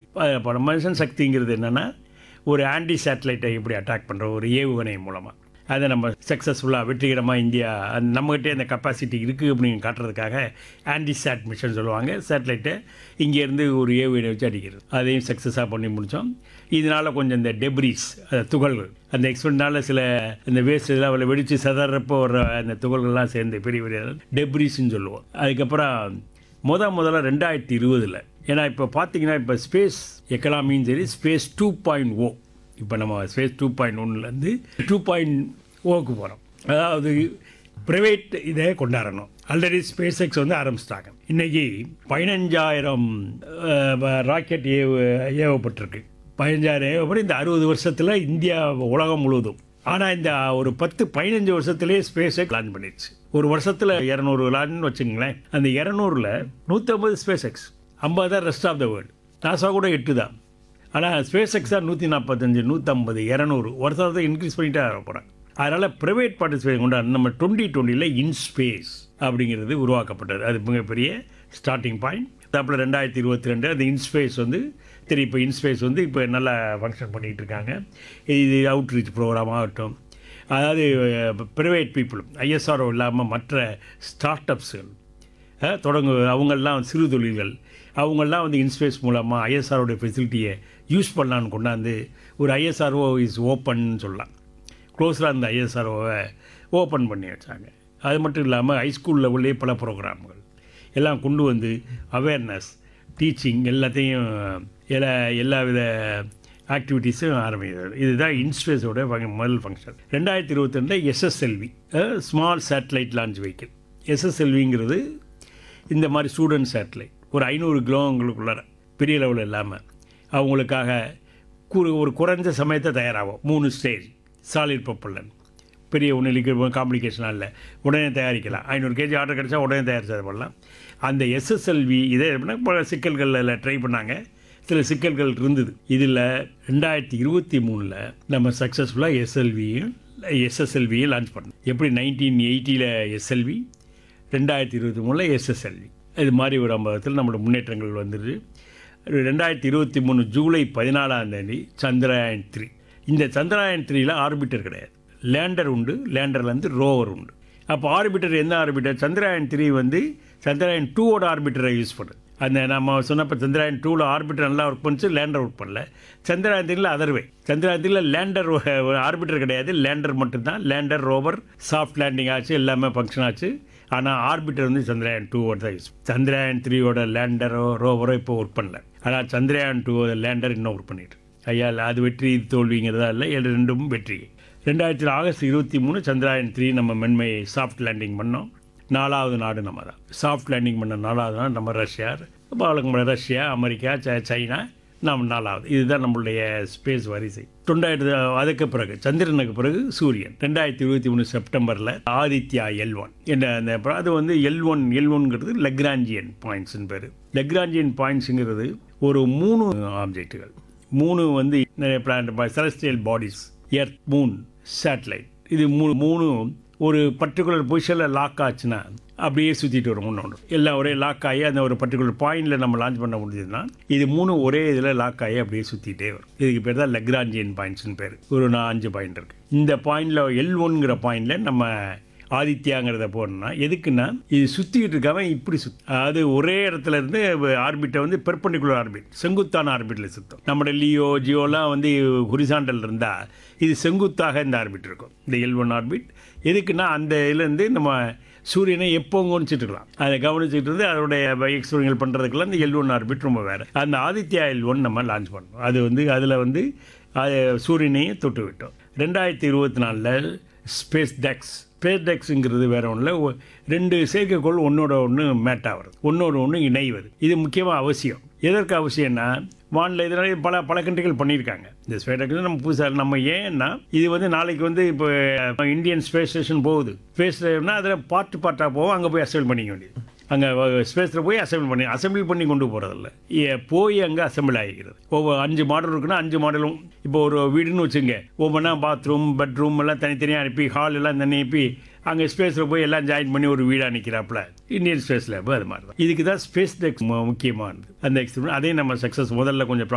இப்போ மனுஷன் சக்திங்கிறது என்னென்னா ஒரு ஆன்டி சேட்டலைட்டை எப்படி அட்டாக் பண்ணுற ஒரு ஏவுகணை மூலமாக அதை நம்ம சக்ஸஸ்ஃபுல்லாக வெற்றிகரமாக இந்தியா அந்த நம்மகிட்டே அந்த கெப்பாசிட்டி இருக்குது அப்படின்னு காட்டுறதுக்காக ஆன்டி சேட் மிஷன் சொல்லுவாங்க சேட்டலைட்டை இங்கேருந்து ஒரு ஏவுகணை வச்சு அடிக்கிறது அதையும் சக்ஸஸாக பண்ணி முடித்தோம் இதனால் கொஞ்சம் இந்த டெப்ரிஸ் துகள்கள் அந்த எக்ஸ்பெரிமெண்ட்னால சில இந்த வேஸ்ட் இதெல்லாம் அவளை வெடித்து சதறப்போ வர அந்த துகள்கள்லாம் சேர்ந்து பெரிய பெரிய டெப்ரிஸ்ன்னு சொல்லுவோம் அதுக்கப்புறம் முத முதல்ல ரெண்டாயிரத்தி இருபதில் ஏன்னா இப்போ பார்த்தீங்கன்னா இப்போ ஸ்பேஸ் எக்கனாமியும் சரி ஸ்பேஸ் டூ பாயிண்ட் ஓ இப்போ நம்ம ஸ்பேஸ் டூ பாயிண்ட் ஒன்லேருந்து டூ பாயிண்ட் ஓக்கு போகிறோம் அதாவது ப்ரைவேட் இதை கொண்டாடணும் ஆல்ரெடி ஸ்பேஸ் எக்ஸ் வந்து ஆரம்பிச்சிட்டாங்க இன்றைக்கி பதினஞ்சாயிரம் ராக்கெட் ஏவு ஏவப்பட்டிருக்கு பதினஞ்சாயிரம் ஏவப்பட்டு இந்த அறுபது வருஷத்தில் இந்தியா உலகம் முழுவதும் ஆனால் இந்த ஒரு பத்து பதினஞ்சு வருஷத்துலேயே ஸ்பேஸ் எக்ஸ் லான்ச் பண்ணிடுச்சு ஒரு வருஷத்தில் இரநூறு லான்னு வச்சுங்களேன் அந்த இரநூறுல நூற்றம்பது ஸ்பேஸ் எக்ஸ் ஐம்பது தான் rest of the world NASA கூட எட்டு தான் ஆனால் ஸ்பேஸ் எக்ஸ் தான் நூற்றி நாற்பத்தஞ்சு நூற்றம்பது இரநூறு வருஷத்தை இன்க்ரீஸ் பண்ணிட்டே வர போகிறாங்க அதனால் ப்ரைவேட் பார்ட்டிசிபேஷன் கொண்டு நம்ம டுவெண்ட்டி டுவெண்ட்டியில் இன் ஸ்பேஸ் அப்படிங்கிறது உருவாக்கப்பட்டது அது மிகப்பெரிய ஸ்டார்டிங் பாயிண்ட் அப்புறம் ரெண்டாயிரத்தி இருபத்தி ரெண்டு அந்த இன்ஸ்பேஸ் வந்து சரி இப்போ இன்ஸ்பேஸ் வந்து இப்போ நல்லா ஃபங்க்ஷன் பண்ணிகிட்டு இருக்காங்க இது அவுட்ரீச் ப்ரோக்ராம் ஆகட்டும் அதாவது ப்ரைவேட் பீப்புள் ஐஎஸ்ஆர்ஓ இல்லாமல் மற்ற ஸ்டார்ட் அப்ஸுகள் தொடங்கு அவங்கெல்லாம் சிறு தொழில்கள் அவங்கெல்லாம் வந்து இன்ஸ்பேஸ் மூலமாக ஐஎஸ்ஆரோடைய ஃபெசிலிட்டியை யூஸ் பண்ணலான்னு கொண்டாந்து ஒரு ஐஎஸ்ஆர்ஓ இஸ் ஓப்பன் சொல்லலாம் க்ளோஸராக அந்த ஐஎஸ்ஆர்ஓவை ஓப்பன் பண்ணி வச்சாங்க அது மட்டும் இல்லாமல் ஹைஸ்கூல் லெவல்லே பல ப்ரோக்ராம்கள் எல்லாம் கொண்டு வந்து அவேர்னஸ் டீச்சிங் எல்லாத்தையும் எல்லா எல்லா வித ஆக்டிவிட்டீஸும் ஆரம்பிக்கிறது இதுதான் இன்ஸ்பேஸோட முதல் ஃபங்க்ஷன் ரெண்டாயிரத்தி இருபத்தி ரெண்டில் SSLV small satellite launch vehicle எஸ்எஸ்எல்விங்கிறது இந்த மாதிரி ஸ்டூடெண்ட் சேட்டலைட் ஒரு ஐநூறு கிலோங்களுக்குள்ளார பெரிய லெவலில் இல்லாமல் அவங்களுக்காக ஒரு ஒரு குறைஞ்ச சமயத்தை தயாராகும் மூணு ஸ்டேஜ் சாலிட் ப்ரொப்பல்லன் பெரிய ஒன்று காம்ப்ளிகேஷனாக இல்லை உடனே தயாரிக்கலாம் ஐநூறு கேஜி ஆர்டர் கிடச்சா உடனே தயாரிச்சது பண்ணலாம் அந்த எஸ்எஸ்எல்வி இதே பல சிக்கல்களில் ட்ரை பண்ணாங்க சில சிக்கல்கள் இருந்தது இதில் ரெண்டாயிரத்தி இருபத்தி மூணில் நம்ம சக்ஸஸ்ஃபுல்லாக எஸ்எல்வியும் எஸ்எஸ்எல்வியும் லான்ச் பண்ணோம் எப்படி நைன்டீன் எயிட்டியில் எஸ்எல்வி ரெண்டாயிரத்தி இருபத்தி மூணில் எஸ்எஸ்எல்வி இது மாதிரி ஒரு ஐம்பதத்தில் நம்மளோட முன்னேற்றங்கள் வந்துடுது ரெண்டாயிரத்தி இருபத்தி மூணு ஜூலை பதினாலாம் தேதி சந்திராயன் த்ரீ இந்த சந்திராயன் த்ரீயில் ஆர்பிட்டர் கிடையாது லேண்டர் உண்டு லேண்டர்லேருந்து ரோவர் உண்டு அப்போ ஆர்பிட்டர் எந்த ஆர்பிட்டர் சந்திராயன் த்ரீ வந்து சந்திராயன் டூவோட ஆர்பிட்டரை யூஸ் பண்ணுது அந்த நம்ம சொன்னப்போ சந்திராயன் டூவில் ஆர்பிட்டர் நல்லா ஒர்க் பண்ணிச்சு லேண்டர் ஒர்க் பண்ணல சந்திராயன் த்ரீல அதர்வே சந்திராயன் த்ரீல லேண்டர் ஆர்பிட்டர் கிடையாது லேண்டர் மட்டும்தான் லேண்டர் ரோவர் சாஃப்ட் லேண்டிங் ஆச்சு எல்லாமே ஃபங்க்ஷன் ஆச்சு ஆனால் ஆர்பிட்டர் வந்து சந்திராயன் டூவோட தான் யூஸ் சந்திராயன் த்ரீயோட லேண்டரோ ரோவரோ இப்போ ஒர்க் பண்ணல ஆனால் சந்திராயன் டூவோட லேண்டர் இன்னும் ஒர்க் பண்ணிட்டு ஐயா அது வெற்றி தோல்விங்கிறதா இல்லை இது ரெண்டும் வெற்றி ரெண்டாயிரத்தி ஆகஸ்ட் இருபத்தி மூணு சந்திராயன் த்ரீ நம்ம மென்மை சாஃப்ட் லேண்டிங் பண்ணோம் நாலாவது நாடு நம்ம தான் சாஃப்ட் லேண்டிங் பண்ண நாலாவது நாடு நம்ம ரஷ்யா பாலங்க ரஷ்யா அமெரிக்கா சைனா நம்ம நாலாவது இதுதான் நம்மளுடைய ஸ்பேஸ் வரிசை ரெண்டாயிரத்து அதுக்கு பிறகு சந்திரனுக்கு பிறகு சூரியன் ரெண்டாயிரத்தி இருபத்தி மூணு செப்டம்பரில் ஆதித்யா எல் ஒன் என்ற அந்த அது வந்து எல் ஒன் எல் ஒன்ங்கிறது லெக்ராஞ்சியன் பாயிண்ட்ஸ்னு பேர் லெக்ராஞ்சியன் பாயிண்ட்ஸுங்கிறது ஒரு மூணு ஆப்ஜெக்ட்டுகள் மூணு வந்து நிறைய planet celestial bodies earth moon satellite இது மூணு மூணு ஒரு பர்டிகுலர் பொசிஷனில் லாக் ஆச்சுன்னா அப்படியே சுற்றிட்டு வரும் ஒன்று ஒன்று எல்லாம் ஒரே லாக் ஆகி அந்த ஒரு பர்டிகுலர் பாயிண்டில் நம்ம லான்ச் பண்ண முடிஞ்சதுன்னா இது மூணு ஒரே இதில் லாக் ஆகி அப்படியே சுற்றிட்டே வரும் இதுக்கு பேர் தான் லெக்ராஞ்சியன் பாயிண்ட்ஸ்னு பேர் ஒரு நான் அஞ்சு பாயிண்ட் இருக்குது இந்த பாயிண்டில் எல் ஒன்ங்கிற பாயிண்டில் நம்ம ஆதித்யாங்கிறத போடணும்னா எதுக்குன்னா இது சுற்றிக்கிட்டு இருக்காம இப்படி சுத் அதாவது ஒரே இடத்துல இருந்து ஆர்பிட்டை வந்து பெர்பண்டிகுலர் ஆர்பிட் செங்குத்தான ஆர்பிட்டில் சுற்றும் நம்மளோட லியோ ஜியோலாம் வந்து ஹொரிசாண்டல் இருந்தால் இது செங்குத்தாக இந்த ஆர்பிட் இருக்கும் இந்த எல் ஒன் ஆர்பிட் எதுக்குன்னா அந்த இதுலேருந்து நம்ம சூரியனை எப்போ கவனிச்சிட்டு இருக்கலாம் அதை கவனிச்சுட்டு இருந்து அதோடைய எக்ஸ்பீரியல் பண்ணுறதுக்கெல்லாம் இந்த எல் ஒன் ஆர்பிட் ரொம்ப வேறு அந்த ஆதித்யா எல் ஒன் நம்ம லான்ச் பண்ணோம் அது வந்து அதில் வந்து அது சூரியனையும் தொட்டு விட்டோம் ரெண்டாயிரத்தி இருபத்தி நாலில் ஸ்பேஸ் டெக்ஸ் ஸ்பேஸ் டெக்ஸுங்கிறது வேற ஒன்றில் ரெண்டு செயற்கைக்கோள் ஒன்றோட ஒன்று மேட் ஆகிறது ஒன்றோட ஒன்று இணைவது இது முக்கியமாக அவசியம் எதற்கு அவசியம்னா வானிலை இதனால பல பல கண்ட்ரிகள் பண்ணியிருக்காங்க இந்த ஸ்பேஸ் டெக்ஸ் நம்ம புதுசாக நம்ம ஏன்னா இது வந்து நாளைக்கு வந்து இப்போ இந்தியன் ஸ்பேஸ் ஸ்டேஷன் போகுது ஸ்பேஸ் அதில் பார்ட் பார்ட்டாக போவோம் அங்கே போய் அசைல் பண்ணிக்க வேண்டியது அங்கே ஸ்பேஸில் போய் அசம்பிள் பண்ணி அசம்பிள் பண்ணி கொண்டு போகிறதில்ல போய் அங்கே அசம்பிள் ஆகிக்கிறது ஒவ்வொரு அஞ்சு மாடல் இருக்குன்னா அஞ்சு மாடலும் இப்போ ஒரு வீடுன்னு வச்சுங்க ஒவ்வொன்றா பாத்ரூம் பெட்ரூம் எல்லாம் தனித்தனியாக அனுப்பி ஹால் எல்லாம் தனி அனுப்பி அங்கே ஸ்பேஸில் போய் எல்லாம் ஜாயின் பண்ணி ஒரு வீடாக நிற்கிறாப்புல இந்தியன் ஸ்பேஸ் லேப் அது மாதிரி தான் இதுக்கு தான் ஸ்பேஸ் டெக்ஸ் முக்கியமானது அந்த எக்ஸ்பிரிமெண்ட் அதையும் நம்ம சக்ஸஸ் முதல்ல கொஞ்சம்